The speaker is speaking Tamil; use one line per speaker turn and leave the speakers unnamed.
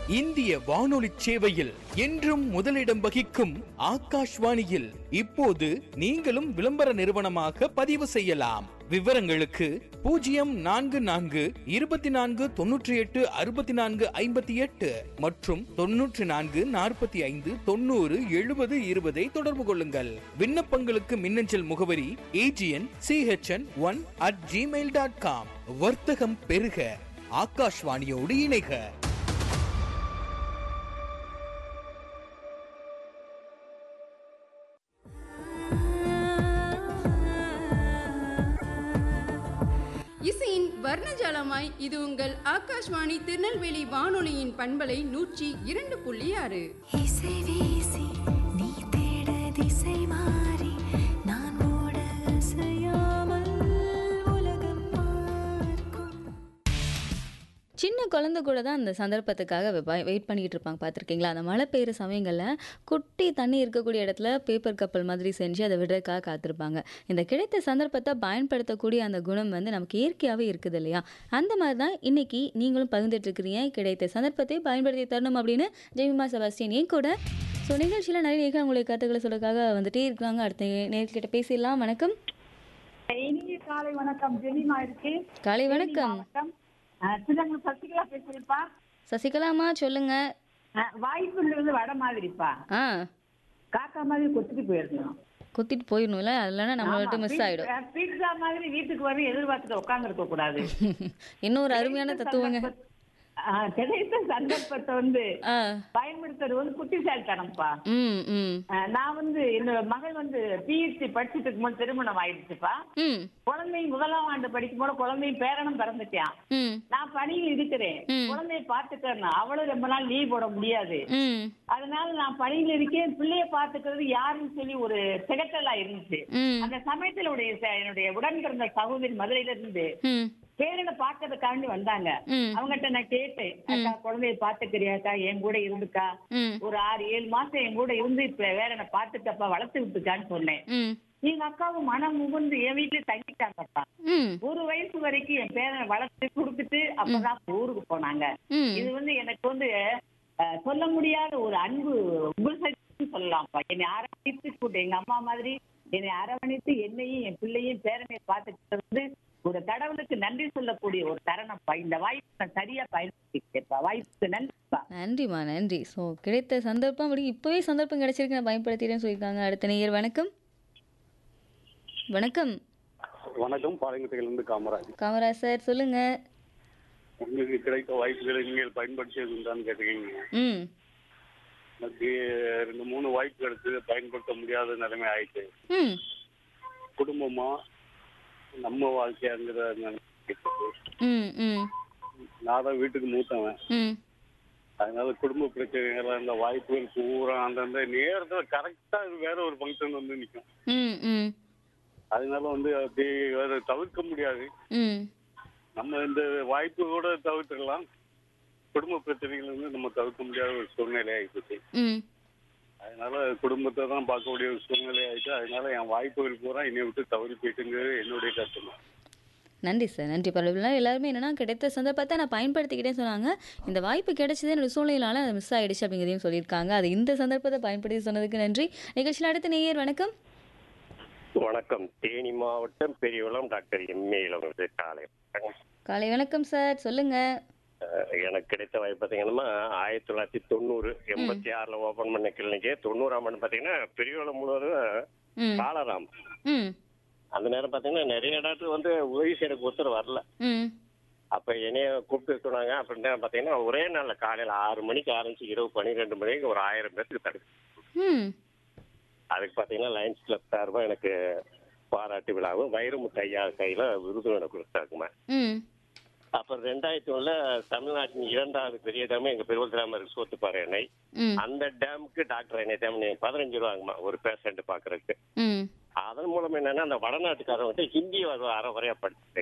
இந்திய வானொலி சேவையில் என்றும் முதலிடம் வகிக்கும் ஆகாஷ்வாணியில் இப்போது நீங்களும் விளம்பர நிறுவனமாக பதிவு செய்யலாம் விவரங்களுக்கு பூஜ்ஜியம் நான்கு நான்கு இருபத்தி நான்கு தொன்னூற்றி எட்டு அறுபத்தி நான்கு ஐம்பத்தி எட்டு மற்றும் தொன்னூற்றி நான்கு நாற்பத்தி ஐந்து தொண்ணூறு எழுபது இருபதை தொடர்பு கொள்ளுங்கள் விண்ணப்பங்களுக்கு மின்னஞ்சல் முகவரி AGN CHN one at Gmail dot com வர்த்தகம் பெருக ஆகாஷ்வாணியோடு இணைக
இசையின் வர்ணஜாலமாய் இது உங்கள் ஆகாஷ்வாணி திருநெல்வேலி வானொலியின் பண்பலை நூற்றி இரண்டு புள்ளி ஆறு
இசை வீசி நீ தேட திசை மாறி நான் ஓட அசையாமல் உலகம் பார்க்கும்
சின்ன குழந்தை கூட தான் அந்த சந்தர்ப்பத்துக்காக வெயிட் பண்ணிட்டு இருப்பாங்க பார்த்துருக்கீங்களா அந்த மழை பெய்யுற சமயங்களில் குட்டி தண்ணி இருக்கக்கூடிய இடத்துல பேப்பர் கப்பல் மாதிரி செஞ்சு அதை விடுறதுக்காக காத்திருப்பாங்க இந்த கிடைத்த சந்தர்ப்பத்தை பயன்படுத்தக்கூடிய அந்த குணம் வந்து நமக்கு இயற்கையாகவே இருக்குது இல்லையா அந்த மாதிரி தான் இன்னைக்கு நீங்களும் பகிர்ந்துட்டு இருக்கிறீங்க கிடைத்த சந்தர்ப்பத்தை பயன்படுத்தி தரணும் அப்படின்னு ஜெமிமா செபாஸ்டியன் ஏன் கூட ஸோ நிகழ்ச்சியில் நிறைய நேர்கள் உங்களுடைய கருத்துக்களை சொல்றதுக்காக வந்துட்டே இருக்காங்க அடுத்த நேர்கிட்ட பேசிடலாம் வணக்கம்
இனிய காலை வணக்கம் ஜெனிமா இருக்கு
காலை வணக்கம்
வணக்கம் சின்னங்க சசிகலா பேசுறேன்ப்பா
சசிகலாமா சொல்லுங்க
அஹ், வாய்ப்புங்கிறது வட மாதிரிப்பா
ஆ
காக்கா மாதிரி கொத்திட்டு போயிடணும்
குத்திட்டு போயிடணும்ல இல்லைன்னா நம்மள்ட்ட மிஸ் ஆயிடும்
பீட்சா மாதிரி வீட்டுக்கு வரும் எதிர்பார்த்துட்டு உட்கார்ந்து இருக்க கூடாது
இன்னொரு அருமையான தத்துவங்க
அஹ், கிடைத்த சந்தர்ப்பத்தை வந்து
ஆ
பயன்படுத்துறது வந்து குட்டிசாலித்தனம்ப்பா
ம் ம்
அஹ், நான் வந்து என்னோட மகள் வந்து பிஎஸ்சி படிச்சுட்டு இருக்கும்போது திருமணம் ஆயிடுச்சுப்பா
ம்
குழந்தை முதலாம் ஆண்டு படிக்கும் போது குழந்தையும் பேரனும் பிறந்துட்டான்
ம்
நான் பணியில் இருக்கிறேன்
ம்.
குழந்தைய பாத்துக்கிறேன் அவளும் ரொம்ப நாள் லீவ் போட முடியாது
ம்
அதனால நான் பணியில் இருக்கேன் பிள்ளைய பாத்துக்கிறது யாருன்னு சொல்லி ஒரு திகட்டலா இருந்துச்சு
ம்
அந்த சமயத்துல உடைய ச- என்னுடைய உடன் பிறந்த சகோதரி மதுரையில இருந்து
ம்
பேரனை பாக்கிறதுக்காண்டி வந்தாங்க
ம்
அவங்ககிட்ட நான் கேட்டேன் அக்கா குழந்தைய பாத்துக்கிறியாக்கா என் கூட இருந்துக்கா
ம்
ஒரு ஆறு ஏழு மாசம் என் கூட இருந்து இப்ப வேற என்ன பாத்துக்கப்பா வளர்த்து விட்டுக்கான்னு சொன்னேன்
ம்
எங்க அக்காவும் மனம் முகுந்து என் வீட்டுல தங்கிட்டாங்கப்பா
ம்
ஒரு வயசு வரைக்கும் என் பேரனை வளர்த்து கொடுத்துட்டு அப்பதான் ஊருக்கு போனாங்க
ம்
இது வந்து எனக்கு வந்து அஹ், சொல்ல முடியாத ஒரு அன்பு உபசரித்து சொல்லலாம்ப்பா என்னை அரவணைத்து கூட்டு எங்க அம்மா மாதிரி என்னை அரவணைத்து என்னையும் என் பிள்ளையும் பேரனையும் பார்த்துக்கிட்டு வந்து ஒரு கடவுளுக்கு நன்றி சொல்லக்கூடிய ஒரு தருணம்ப்பா இந்த வாய்ப்பு நான் சரியா பயன்படுத்திக்கிட்டேன்ப்பா வாய்ப்புக்கு நன்றிப்பா
நன்றிம்மா நன்றி ஸோ கிடைத்த சந்தர்ப்பம் அப்படி இப்போவே சந்தர்ப்பம் கிடைச்சிருக்கு நான் பயன்படுத்திட்டேன்னு சொல்லியிருக்காங்க அடுத்த நேயர் வணக்கம் வணக்கம்
வணக்கம் பாளையங்கத்திலிருந்து காமராஜ்
காமராஜ் சார் சொல்லுங்க
உங்களுக்கு கிடைத்த வாய்ப்புகளை நீங்கள் பயன்படுத்தியது உண்டான்னு கேட்டிருக்கீங்க
ம்
எனக்கு ரெண்டு மூணு வாய்ப்பு கிடைச்சது பயன்படுத்த முடியாத நிலைமை ஆயிடுச்சு
ம்
குடும்பமா நம்ம வாழ்க்கையாங்கிற நிலைமை ஆயிடுச்சு.
ம் ம்
நான் தான் வீட்டுக்கு மூத்தவன்
ம்
அதனால குடும்ப பிரச்சனைகள் அந்த வாய்ப்புகள் பூரா அந்தந்த நேரத்தில் கரெக்டாக வேற ஒரு ஃபங்க்ஷன் வந்து நிற்கும்
ம் ம்
அதனால வந்து அப்படியே வேற தவிர்க்க முடியாது
ம்
நம்ம இந்த வாய்ப்பு கூட தவிர்த்துக்கலாம் குடும்ப பிரச்சனைகள் வந்து நம்ம தவிர்க்க முடியாத ஒரு சூழ்நிலை ஆயிடுச்சு
ம்
அதனால குடும்பத்தை தான் பார்க்கக்கூடிய ஒரு சூழ்நிலை ஆயிட்டு அதனால என் வாய்ப்புகள் பூரா என்னை விட்டு தவறி போயிட்டுங்கிறது என்னுடைய கருத்து தான்.
நன்றி சார் நன்றி பரவாயில்ல எல்லாருமே என்னன்னா கிடைத்த சந்தர்ப்பத்தை நான் பயன்படுத்திக்கிட்டேன்னு சொன்னாங்க இந்த வாய்ப்பு கிடைச்சதே என்னோட சூழ்நிலையால அது மிஸ் ஆயிடுச்சு அப்படிங்கிறதையும் சொல்லியிருக்காங்க அது இந்த சந்தர்ப்பத்தை பயன்படுத்தி சொன்னதுக்கு நன்றி நிகழ்ச்சியில் அடுத்த நேயர் வணக்கம்
வணக்கம் தேனி மாவட்டம் பெரியகுளம் டாக்டர் எம்ஏ இளவரசு காலை
காலை வணக்கம் சார் சொல்லுங்க
அஹ் எனக்கு கிடைத்த வாய்ப்பு பார்த்தீங்கன்னா ஆயிரத்தி தொள்ளாயிரத்தி தொண்ணூறு எண்பத்தி ஆறுல ஓபன் பண்ண கிளினிக்கு தொண்ணூறாம் ஆண்டு பார்த்தீங்கன்னா பெரியகுளம் முழுவதும்
ம்
காலராம்
ம்
அந்த நேரம் பார்த்தீங்கன்னா நிறைய டாக்டர் வந்து உதவி செய்யறதுக்கு ஒருத்தர் வரல
ம்
அப்ப என்னைய கூப்பிட்டு சொன்னாங்க அப்படின்னா பார்த்தீங்கன்னா ஒரே நாள்ல காலையில ஆறு மணிக்கு ஆரம்பிச்சு இரவு பன்னிரெண்டு மணிக்கு ஒரு ஆயிரம் பேருக்கு தடுப்பு
ம்
அதுக்கு பார்த்தீங்கன்னா லயன்ஸ் கிளப் சார்பாக எனக்கு பாராட்டு விழாவும் வைரமுத்து ஐயா கையில விருதும் எனக்கு கொடுத்தாக்குமா
ம்
அப்புறம் ரெண்டாயிரத்தி ஒண்ணுல தமிழ்நாட்டின் இரண்டாவது பெரிய டேம் எங்க பெருவல் டேம் இருக்கு சோத்துப்பாறை எண்ணெய்
ம்
அந்த டேமுக்கு டாக்டர் எண்ணெய் டேம் பதினஞ்சு ரூபாங்கம்மா ஒரு பேஷண்ட் பாக்குறதுக்கு
ம்
அதன் மூலம் என்னன்னா அந்த வடநாட்டுக்காரன் வந்து ஹிந்தி அரை குறையா படிச்சு